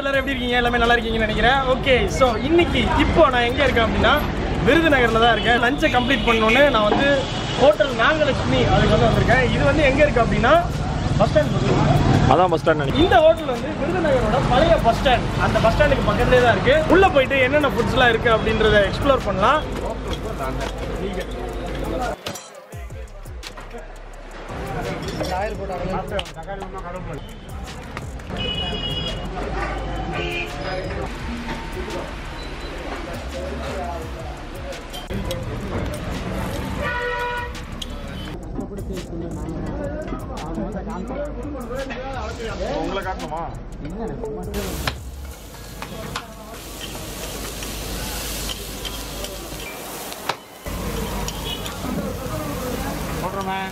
எல்லாரும் எப்படி இருக்கீங்க எல்லாமே நல்லா இருக்கீங்கன்னு நினைக்கிறேன் ஓகே ஸோ இன்னைக்கு இப்போ நான் எங்கே இருக்கேன் அப்படின்னா விருதுநகரில் தான் இருக்கேன் லஞ்சை கம்ப்ளீட் பண்ணோன்னு நான் வந்து ஹோட்டல் நாகலட்சுமி அதுக்கு வந்து வந்திருக்கேன் இது வந்து எங்கே இருக்குது அப்படின்னா பஸ் ஸ்டாண்ட் அதான் பஸ் ஸ்டாண்ட் நினைக்கிறேன் இந்த ஹோட்டல் வந்து விருதுநகரோட பழைய பஸ் ஸ்டாண்ட் அந்த பஸ் ஸ்டாண்டுக்கு பக்கத்துலேயே தான் இருக்கு உள்ள போயிட்டு என்னென்ன ஃபுட்ஸ்லாம் இருக்கு அப்படின்றத எக்ஸ்ப்ளோர் பண்ணலாம் உங்களை காட்டணுமா சொல்கிறேன்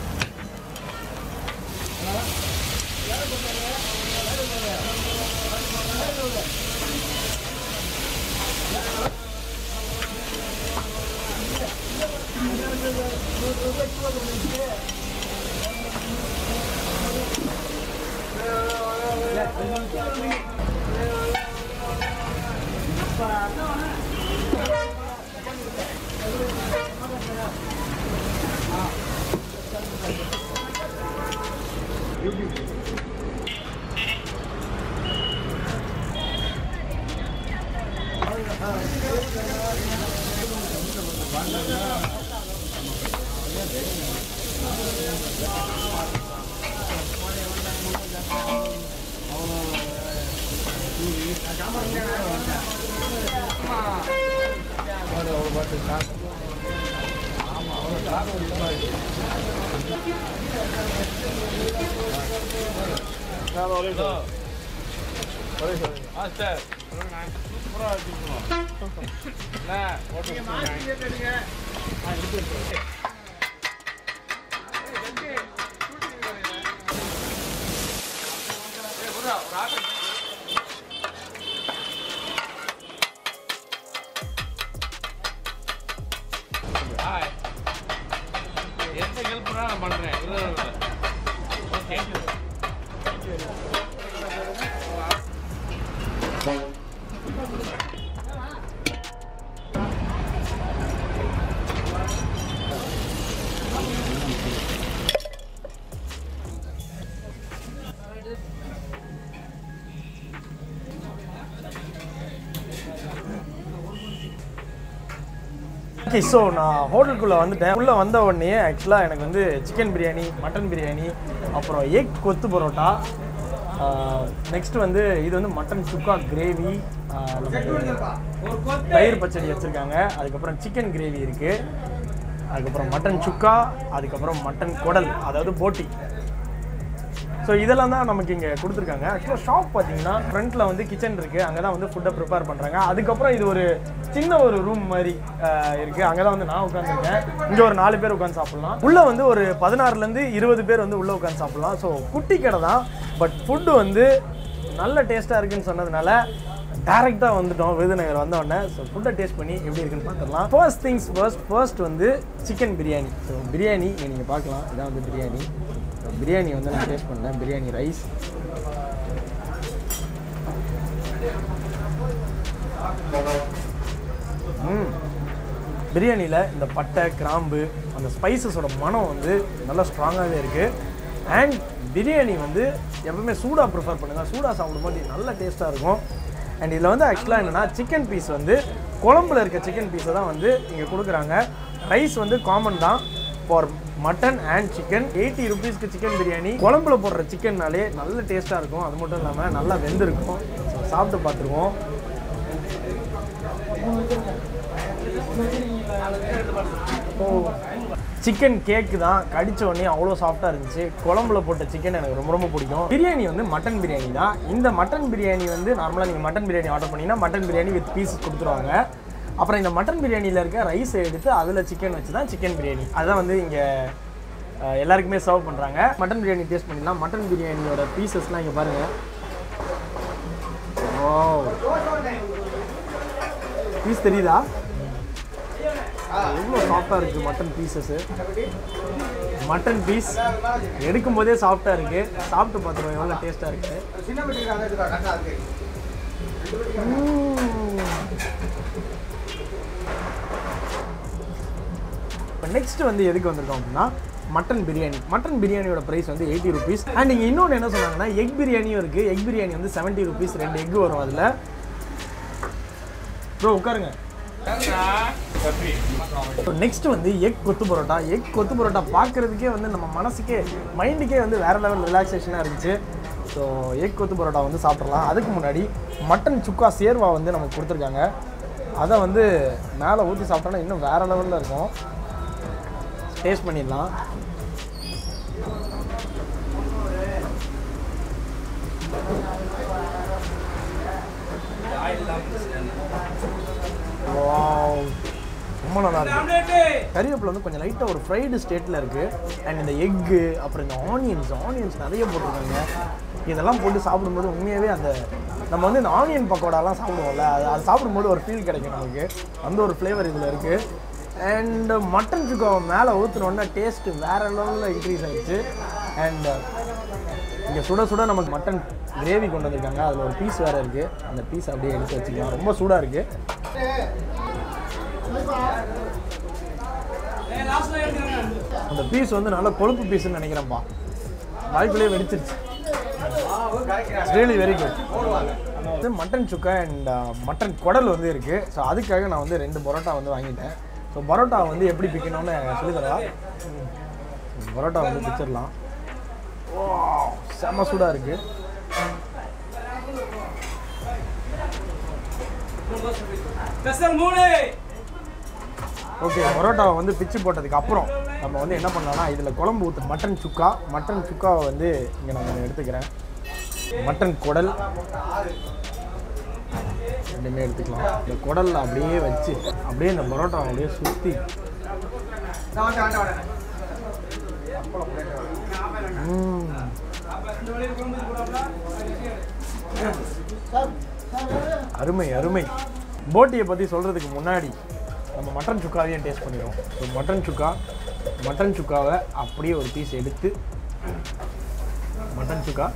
எந்த ஹெல்ப் நான் பண்றேன் ஓகே ஓகே ஸோ நான் ஹோட்டலுக்குள்ளே வந்துட்டேன் உள்ளே வந்த உடனே ஆக்சுவலாக எனக்கு வந்து சிக்கன் பிரியாணி மட்டன் பிரியாணி அப்புறம் எக் கொத்து பரோட்டா நெக்ஸ்ட் வந்து இது வந்து மட்டன் சுக்கா கிரேவி தயிர் பச்சடி வச்சுருக்காங்க அதுக்கப்புறம் சிக்கன் கிரேவி இருக்குது அதுக்கப்புறம் மட்டன் சுக்கா அதுக்கப்புறம் மட்டன் குடல் அதாவது போட்டி ஸோ இதெல்லாம் தான் நமக்கு இங்கே கொடுத்துருக்காங்க ஆக்சுவலாக ஷாப் பார்த்தீங்கன்னா ஃப்ரண்ட்டில் வந்து கிச்சன் இருக்குது அங்கே தான் வந்து ஃபுட்டை ப்ரிப்பேர் பண்ணுறாங்க அதுக்கப்புறம் இது ஒரு சின்ன ஒரு ரூம் மாதிரி இருக்குது அங்கே தான் வந்து நான் உட்காந்துருக்கேன் இங்கே ஒரு நாலு பேர் உட்காந்து சாப்பிட்லாம் உள்ளே வந்து ஒரு பதினாறுலேருந்து இருபது பேர் வந்து உள்ளே உட்காந்து சாப்பிட்லாம் ஸோ குட்டி கடை தான் பட் ஃபுட்டு வந்து நல்ல டேஸ்ட்டாக இருக்குன்னு சொன்னதுனால டேரெக்டாக வந்துட்டோம் விருதுநகர் வந்த உடனே ஸோ ஃபுட்டை டேஸ்ட் பண்ணி எப்படி இருக்குன்னு பார்த்துடலாம் ஃபர்ஸ்ட் திங்ஸ் ஃபர்ஸ்ட் ஃபர்ஸ்ட் வந்து சிக்கன் பிரியாணி ஸோ பிரியாணி இங்கே நீங்கள் பார்க்கலாம் இதான் வந்து பிரியாணி So, பிரியாணி வந்து நான் டேஸ்ட் பண்ணேன் பிரியாணி ரைஸ் ம் பிரியாணியில் இந்த பட்டை கிராம்பு அந்த ஸ்பைசஸோட மனம் வந்து நல்லா ஸ்ட்ராங்காகவே இருக்குது அண்ட் பிரியாணி வந்து எப்பவுமே சூடாக ப்ரிஃபர் பண்ணுங்கள் சூடாக சாப்பிடும்போது நல்ல டேஸ்ட்டாக இருக்கும் அண்ட் இதில் வந்து ஆக்சுவலாக என்னென்னா சிக்கன் பீஸ் வந்து குழம்புல இருக்க சிக்கன் பீஸை தான் வந்து இங்கே கொடுக்குறாங்க ரைஸ் வந்து காமன் தான் for mutton and chicken eighty ருபீஸ்க்கு சிக்கன் பிரியாணி குழம்புல போடுற சிக்கன்னாலே நல்ல டேஸ்ட்டாக இருக்கும் அது மட்டும் இல்லாமல் நல்லா வெந்திருக்கும் So, சாப்பிட்டு பார்த்துருவோம் சிக்கன் கேக்கு தான் கடிச்ச உடனே அவ்வளோ சாஃப்டாக இருந்துச்சு குழம்புல போட்ட சிக்கன் எனக்கு ரொம்ப ரொம்ப பிடிக்கும் பிரியாணி வந்து மட்டன் பிரியாணி தான் இந்த மட்டன் பிரியாணி வந்து நார்மலாக நீங்கள் மட்டன் பிரியாணி ஆர்டர் பண்ணீங்கன்னா மட்டன் பிரியாணி வித் பீசஸ் கொடுத்துருவாங்க அப்புறம் இந்த மட்டன் பிரியாணியில் இருக்க ரைஸை எடுத்து அதில் சிக்கன் வச்சு தான் சிக்கன் பிரியாணி அதான் வந்து இங்கே எல்லாருக்குமே சர்வ் பண்ணுறாங்க மட்டன் பிரியாணி டேஸ்ட் பண்ணிடலாம் மட்டன் பிரியாணியோட பீசஸ்லாம் இங்கே பாருங்கள் ஓ பீஸ் தெரியுதா எவ்வளோ சாஃப்டாக இருக்குது மட்டன் பீசஸ்ஸு மட்டன் பீஸ் எடுக்கும் போதே சாஃப்டாக இருக்குது சாப்பிட்டு பார்த்துருவோம் எவ்வளோ டேஸ்ட்டாக இருக்குது இப்போ நெக்ஸ்ட் வந்து எதுக்கு வந்திருக்கோம் அப்படின்னா மட்டன் பிரியாணி மட்டன் பிரியாணியோட ப்ரைஸ் வந்து எயிட்டி ருபீஸ் அண்ட் இங்கே இன்னொன்று என்ன சொன்னாங்கன்னா எக் பிரியாணியும் இருக்குது எக் பிரியாணி வந்து செவன்ட்டி ருபீஸ் ரெண்டு எக் வரும் அதில் ப்ரோ உட்காருங்க ஸோ நெக்ஸ்ட் வந்து எக் கொத்து பரோட்டா எக் கொத்து பரோட்டா பார்க்குறதுக்கே வந்து நம்ம மனசுக்கே மைண்டுக்கே வந்து வேறு லெவல் ரிலாக்ஸேஷனாக இருந்துச்சு ஸோ எக் கொத்து பரோட்டா வந்து சாப்பிட்றலாம் அதுக்கு முன்னாடி மட்டன் சுக்கா சேர்வா வந்து நமக்கு கொடுத்துருக்காங்க அதை வந்து மேலே ஊற்றி சாப்பிட்டோன்னா இன்னும் வேறு லெவலில் இருக்கும் டேஸ்ட் பண்ணிடலாம் Wow. ரொம்ப நல்லா இருக்கு கறிவேப்பிலை வந்து கொஞ்சம் லைட்டாக ஒரு ஃப்ரைடு ஸ்டேட்டில் இருக்குது அண்ட் இந்த எக்கு அப்புறம் இந்த ஆனியன்ஸ் ஆனியன்ஸ் நிறைய போட்டிருக்காங்க இதெல்லாம் போட்டு சாப்பிடும்போது உண்மையாகவே அந்த நம்ம வந்து இந்த ஆனியன் பக்கோடாலாம் சாப்பிடுவோம்ல அது அது சாப்பிடும்போது ஒரு ஃபீல் கிடைக்கும் நமக்கு அந்த ஒரு ஃப்ளேவர் இதில் இருக்குது அண்ட் மட்டன் சுக்காவை மேலே ஊற்றினோடனே டேஸ்ட்டு வேறு லெவலில் இன்க்ரீஸ் ஆயிடுச்சு அண்ட் இங்கே சுட சுட நமக்கு மட்டன் கிரேவி கொண்டு வந்திருக்காங்க அதில் ஒரு பீஸ் வேறு இருக்குது அந்த பீஸ் அப்படியே எடுத்து வச்சுக்கலாம் ரொம்ப சூடாக இருக்குது அந்த பீஸ் வந்து நல்ல கொழுப்பு பீஸ்னு நினைக்கிறேன்ப்பா வாய்க்குள்ளேயே வெடிச்சிருச்சு ரியலி வெரி குட் இது மட்டன் சுக்கா அண்ட் மட்டன் குடல் வந்து இருக்குது ஸோ அதுக்காக நான் வந்து ரெண்டு பரோட்டா வந்து வாங்கிட்டேன் ஸோ பரோட்டா வந்து எப்படி பிக்கணும்னு சொல்லித்தரவா பரோட்டா வந்து பிச்சிடலாம் ஓ செம்ம சூடாக இருக்குது ஓகே பரோட்டாவை வந்து பிச்சு போட்டதுக்கு அப்புறம் நம்ம வந்து என்ன பண்ணலாம்னா இதில் குழம்பு ஊற்று மட்டன் சுக்கா மட்டன் சுக்காவை வந்து இங்கே நான் கொஞ்சம் எடுத்துக்கிறேன் மட்டன் குடல் ரெண்டுமே எடுத்துக்கலாம் இந்த குடலில் அப்படியே வச்சு அப்படியே இந்த பரோட்டாவை அப்படியே சுற்றி அருமை அருமை போட்டியை பற்றி சொல்கிறதுக்கு முன்னாடி நம்ம மட்டன் சுக்காவையும் டேஸ்ட் பண்ணிடுவோம் ஸோ மட்டன் சுக்கா மட்டன் சுக்காவை அப்படியே ஒரு பீஸ் எடுத்து மட்டன் சுக்கா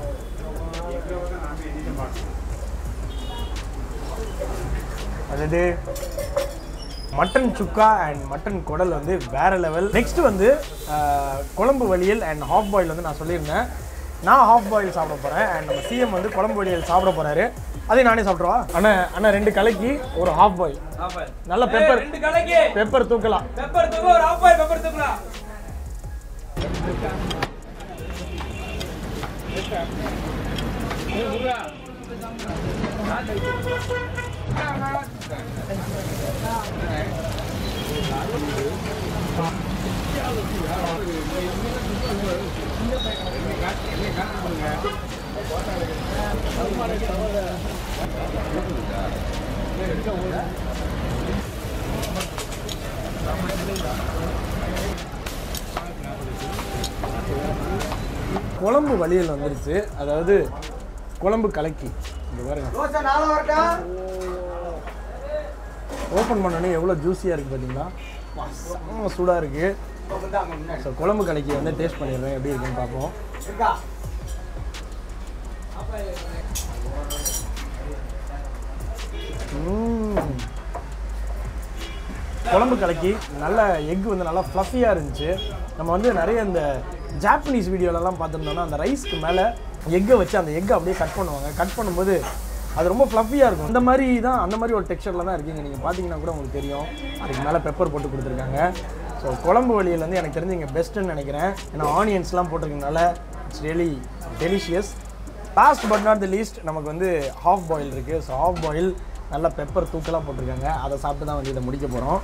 அதாவது மட்டன் சுக்கா அண்ட் மட்டன் குடல் வந்து வேற லெவல் நெக்ஸ்ட் வந்து ஆஹ், குழம்பு வழியல் அண்ட் ஹாஃப் பாயில் வந்து நான் சொல்லியிருந்தேன் நான் ஹாஃப் பாயில் சாப்பிட போகிறேன் அண்ட் நம்ம சிஎம் வந்து குழம்பு வழியல் சாப்பிட போகிறாரு அதையும் நானே சாப்பிட்ருவா அண்ணா அண்ணா ரெண்டு கலக்கி ஒரு ஹாஃப் பாயில் நல்ல பெப்பர் ரெண்டு கலைக்கு பெப்பர் தூக்கலாம் பெப்பர் தூக்கு ஒரு ஆஃப் பாயில் பெப்பர் தூக்கலாம் குழம்பு வழியல் வந்துருச்சு அதாவது குழம்பு கலக்கி இங்க பாருங்க ஓப்பன் பண்ணோன்னே எவ்வளோ ஜூஸியாக இருக்குது பார்த்தீங்களா வா, செம்ம சூடாக இருக்குது ஸோ குழம்பு கலக்கி வந்து டேஸ்ட் பண்ணிடுறேன் எப்படி இருக்குன்னு பார்ப்போம் ம்ம். குழம்பு கலக்கி நல்ல எக் வந்து நல்லா ஃப்ளஃபியாக இருந்துச்சு நம்ம வந்து நிறைய இந்த ஜாப்பனீஸ் வீடியோலலாம் பார்த்துருந்தோம்னா அந்த ரைஸ்க்கு மேலே எக்கை வச்சு அந்த எக்கை அப்படியே கட் பண்ணுவாங்க கட் பண்ணும்போது அது ரொம்ப ஃப்ளஃபியாக இருக்கும் அந்த மாதிரி தான் அந்த மாதிரி ஒரு டெக்ஸ்சரில் தான் இருக்கீங்க நீங்கள் பார்த்தீங்கன்னா கூட உங்களுக்கு தெரியும் அதுக்கு மேலே பெப்பர் போட்டு கொடுத்துருக்காங்க ஸோ குழம்பு வழியில் வந்து எனக்கு தெரிஞ்சு இங்கே பெஸ்ட்டுன்னு நினைக்கிறேன் ஏன்னா ஆனியன்ஸ்லாம் போட்டிருக்கனால it's really delicious last but not the least நமக்கு வந்து ஹாஃப் பாயில் இருக்குது ஸோ ஹாஃப் பாயில் நல்லா பெப்பர் தூக்கலாக போட்டிருக்காங்க அதை சாப்பிட்டு தான் வந்து இதை முடிக்க போகிறோம்